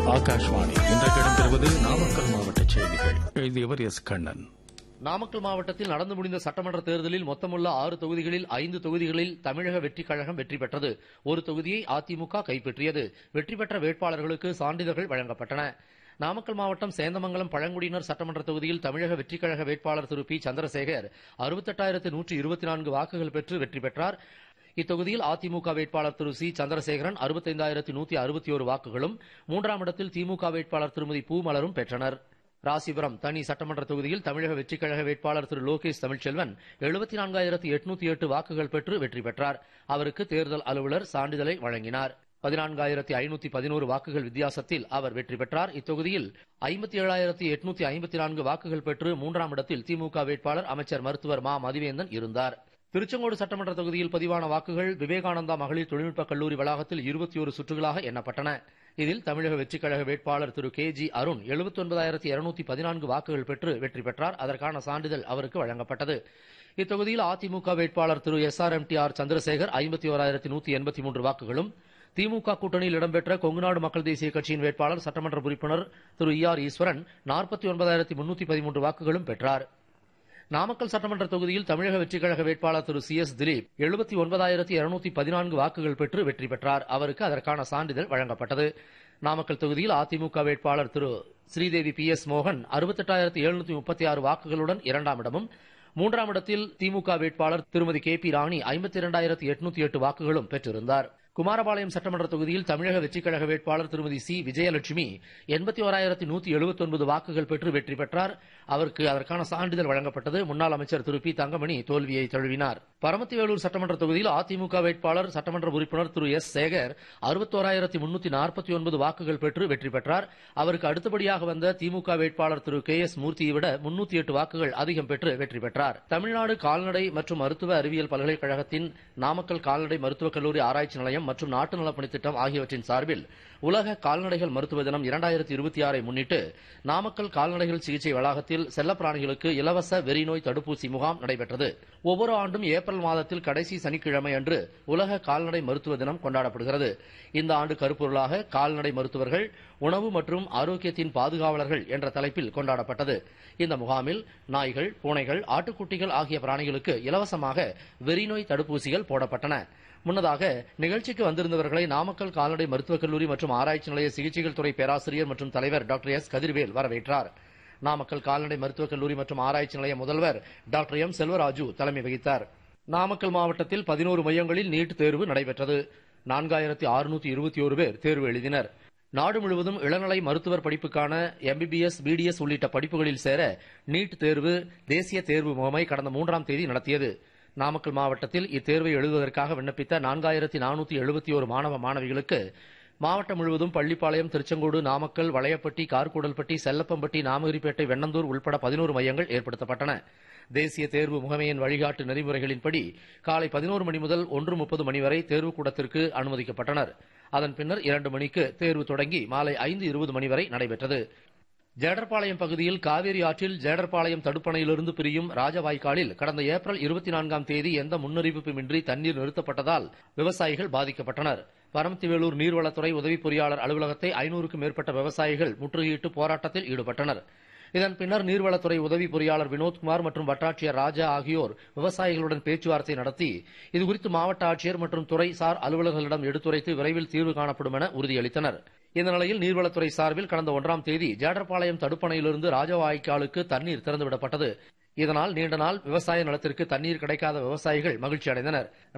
ஆகாஷ்வாணி இன்றைக்கு இடம்பெறுவது நாமக்கல் மாவட்ட செய்திகள் எழுதியவர் எஸ் கண்ணன் நாமக்கல் மாவட்டத்தில் நடந்து முடிந்த சட்டமன்ற தேர்தலில் மொத்தமுள்ள ஆறு தொகுதிகளில் ஐந்து தொகுதிகளில் தமிழக வெற்றிக் கழகம் வெற்றி பெற்றது ஒரு தொகுதியை அதிமுக கைப்பற்றியது வெற்றி பெற்ற வேட்பாளர்களுக்கு சான்றிதழ்கள் வழங்கப்பட்டன நாமக்கல் மாவட்டம் சேந்தமங்கலம் பழங்குடியினர் சட்டமன்ற தொகுதியில் தமிழக வெற்றிக் கழக வேட்பாளர் திரு பி சந்திரசேகர் அறுபத்தெட்டாயிரத்து நூற்றி இருபத்தி நான்கு வாக்குகள் பெற்று வெற்றி பெற்றார் இத்தொகுதியில் அதிமுக வேட்பாளர் திரு சி சந்திரசேகரன் அறுபத்தைந்தாயிரத்தி நூத்தி அறுபத்தி ஒரு வாக்குகளும் மூன்றாம் இடத்தில் திமுக வேட்பாளர் திருமதி பூமலரும் பெற்றனர் ராசிபுரம் தனி சட்டமன்ற தொகுதியில் தமிழக வெற்றிக் கழக வேட்பாளர் திரு லோகேஷ் தமிழ்ச்செல்வன் எழுபத்தி நான்காயிரத்து எட்நூத்தி எட்டு வாக்குகள் பெற்று வெற்றி பெற்றார் அவருக்கு தேர்தல் அலுவலர் சான்றிதழை வழங்கினார் பதினான்காயிரத்தி ஐநூத்தி பதினோரு வாக்குகள் வித்தியாசத்தில் அவர் வெற்றி பெற்றார் இத்தொகுதியில் ஐம்பத்தி ஏழாயிரத்தி எட்நூத்தி ஐம்பத்தி நான்கு வாக்குகள் பெற்று மூன்றாம் இடத்தில் திமுக வேட்பாளர் அமைச்சர் மருத்துவர் மா மதிவேந்தன் இருந்தார் திருச்செங்கோடு சட்டமன்ற தொகுதியில் பதிவான வாக்குகள் விவேகானந்தா மகளிர் தொழில்நுட்ப கல்லூரி வளாகத்தில் இருபத்தி ஒரு சுற்றுகளாக எண்ணப்பட்டன இதில் தமிழக வெற்றிக் கழக வேட்பாளர் திரு கே ஜி அருண் எழுபத்தி ஒன்பதாயிரத்தி இருநூத்தி பதினான்கு வாக்குகள் பெற்று வெற்றி பெற்றார் அதற்கான சான்றிதழ் அவருக்கு வழங்கப்பட்டது இத்தொகுதியில் அதிமுக வேட்பாளர் திரு S R M T R Chandrasekar ஐம்பத்தி ஓராயிரத்தி நூத்தி எண்பத்தி மூன்று வாக்குகளும் திமுக கூட்டணியில் இடம்பெற்ற கொங்குநாடு மக்கள் தேசிய கட்சியின் வேட்பாளர் சட்டமன்ற உறுப்பினர் திரு இ ஆர் ஈஸ்வரன் நாற்பத்தி ஒன்பதாயிரத்தி முன்னூத்தி பதிமூன்று வாக்குகளும் பெற்றார் நாமக்கல் சட்டமன்ற தொகுதியில் தமிழக வெற்றிக் கழக வேட்பாளர் திரு சி எஸ் திலீப் எழுபத்தி ஒன்பதாயிரத்தி இருநூத்தி பதினான்கு வாக்குகள் பெற்று வெற்றி பெற்றார் அவருக்கு அதற்கான சான்றிதழ் வழங்கப்பட்டது நாமக்கல் தொகுதியில் அதிமுக வேட்பாளர் திரு ஸ்ரீதேவி பி எஸ் மோகன் அறுபத்தெட்டாயிரத்தி எழுநூத்தி முப்பத்தி ஆறு வாக்குகளுடன் இரண்டாம் இடமும் மூன்றாம் இடத்தில் திமுக வேட்பாளர் திருமதி கே பி ராணி ஐம்பத்தி இரண்டாயிரத்தி எட்நூத்தி எட்டு வாக்குகளும் பெற்றிருந்தார் குமாரபாளையம் சட்டமன்ற தொகுதியில் தமிழக வெற்றிக் கழக வேட்பாளர் திருமதி சி விஜயலட்சுமி எண்பத்தி ஓராயிரத்தி நூத்தி எழுபத்தி ஒன்பது வாக்குகள் பெற்று வெற்றி பெற்றார் அவருக்கு அதற்கான சான்றிதழ் வழங்கப்பட்டது முன்னாள் அமைச்சர் திரு பி தங்கமணி தோல்வியை தழுவினார் பரமத்திவேலூர் சட்டமன்ற தொகுதியில் அதிமுக வேட்பாளர் சட்டமன்ற உறுப்பினர் திரு எஸ் சேகர் அறுபத்தோராயிரத்தி முன்னூத்தி நாற்பத்தி ஒன்பது வாக்குகள் பெற்று வெற்றி பெற்றார் அவருக்கு அடுத்தபடியாக வந்த திமுக வேட்பாளர் திரு கே எஸ் மூர்த்தியை விட முன்னூத்தி எட்டு வாக்குகள் அதிகம் பெற்று வெற்றி பெற்றார் தமிழ்நாடு கால்நடை மற்றும் மருத்துவ அறிவியல் பல்கலைக்கழகத்தின் நாமக்கல் கால்நடை மருத்துவக் கல்லூரி ஆராய்ச்சி நிலையம் மற்றும் நாட்டு நலப்பணித் திட்டம் ஆகியவற்றின் சார்பில் உலக கால்நடைகள் மருத்துவ தினம் இரண்டாயிரத்தி இருபத்தி ஆறை முன்னிட்டு நாமக்கல் கால்நடைகள் சிகிச்சை வளாகத்தில் செல்லப்பிராணிகளுக்கு இலவச வெறிநோய் தடுப்பூசி முகாம் நடைபெற்றது ஒவ்வொரு ஆண்டும் ஏப்ரல் மாதத்தில் கடைசி சனிக்கிழமை அன்று உலக கால்நடை மருத்துவ தினம் கொண்டாடப்படுகிறது இந்த ஆண்டு கருப்பொருளாக கால்நடை மருத்துவர்கள் உணவு மற்றும் ஆரோக்கியத்தின் பாதுகாவலர்கள் என்ற தலைப்பில் கொண்டாடப்பட்டது இந்த முகாமில் நாய்கள் பூனைகள் ஆட்டுக்குட்டிகள் ஆகிய பிராணிகளுக்கு இலவசமாக வெறிநோய் தடுப்பூசிகள் போடப்பட்டன முன்னதாக நிகழ்ச்சிக்கு வந்திருந்தவர்களை நாமக்கல் கால்நடை மருத்துவக் கல்லூரி மற்றும் ஆராய்ச்சி நிலைய சிகிச்சைகள் துறை பேராசிரியர் மற்றும் தலைவர் டாக்டர் எஸ் கதிர்வேல் வரவேற்றார் நாமக்கல் கால்நடை மருத்துவக் கல்லூரி மற்றும் ஆராய்ச்சி நிலைய முதல்வர் டாக்டர் எம் செல்வராஜு தலைமை வகித்தார் நாமக்கல் மாவட்டத்தில் பதினோரு மையங்களில் நீட் தேர்வு நடைபெற்றது நான்காயிரத்தி அறுநூத்தி இருபத்தி ஒரு பேர் தேர்வு எழுதினர் நாடு முழுவதும் இளநிலை மருத்துவர் படிப்புக்கான எம்பிபிஎஸ் பிடிஎஸ் உள்ளிட்ட படிப்புகளில் சேர நீட் தேர்வு தேசிய தேர்வு முகமை கடந்த மூன்றாம் தேதி நடத்தியது நாமக்கல் மாவட்டத்தில் இத்தேர்வை எழுதுவதற்காக விண்ணப்பித்த நான்காயிரத்தி நானூத்தி எழுபத்தி ஒரு மாணவ மாணவிகளுக்கு மாவட்டம் முழுவதும் பள்ளிப்பாளையம் திருச்செங்கோடு நாமக்கல் வளையப்பட்டி கார்கூடல்பட்டி செல்லப்பம்பட்டி நாமகிரிப்பேட்டை வெண்ணந்தூர் உள்பட பதினோரு மையங்கள் ஏற்படுத்தப்பட்டன தேசிய தேர்வு முகமையின் வழிகாட்டு நெறிமுறைகளின்படி காலை பதினோரு மணி முதல் ஒன்று முப்பது மணி வரை தேர்வுக்கூடத்திற்கு அனுமதிக்கப்பட்டனர் அதன் பின்னர் இரண்டு மணிக்கு தேர்வு தொடங்கி மாலை ஐந்து இருபது மணி வரை நடைபெற்றது ஜேடர்பாளையம் பகுதியில் காவேரி ஆற்றில் ஜேடர்பாளையம் தடுப்பணையிலிருந்து பிரியும் ராஜவாய்க்காலில் கடந்த ஏப்ரல் இருபத்தி நான்காம் தேதி எந்த முன்னறிவிப்புமின்றி தண்ணீர் நிறுத்தப்பட்டதால் விவசாயிகள் பாதிக்கப்பட்டனர் பரமத்திவேலூர் நீர்வளத்துறை உதவி பொறியாளர் அலுவலகத்தை ஐநூறுக்கும் மேற்பட்ட விவசாயிகள் முற்றுகையிட்டு போராட்டத்தில் ஈடுபட்டனர் இதன் பின்னர் நீர்வளத்துறை உதவி பொறியாளர் வினோத்குமார் மற்றும் வட்டாட்சியர் ராஜா ஆகியோர் விவசாயிகளுடன் பேச்சுவார்த்தை நடத்தி இதுகுறித்து மாவட்ட ஆட்சியர் மற்றும் துறை சார் அலுவலர்களிடம் எடுத்துரைத்து விரைவில் தீர்வு காணப்படும் என உறுதியளித்தனர் இந்த நிலையில் நீர்வளத்துறை சார்பில் கடந்த ஒன்றாம் தேதி ஜேடர்பாளையம் தடுப்பணையிலிருந்து ராஜவாய்க்காலுக்கு தண்ணீர் திறந்துவிடப்பட்டது இதனால் நீண்ட நாள் விவசாய நிலத்திற்கு தண்ணீர் கிடைக்காத விவசாயிகள் மகிழ்ச்சி அடைந்தனர்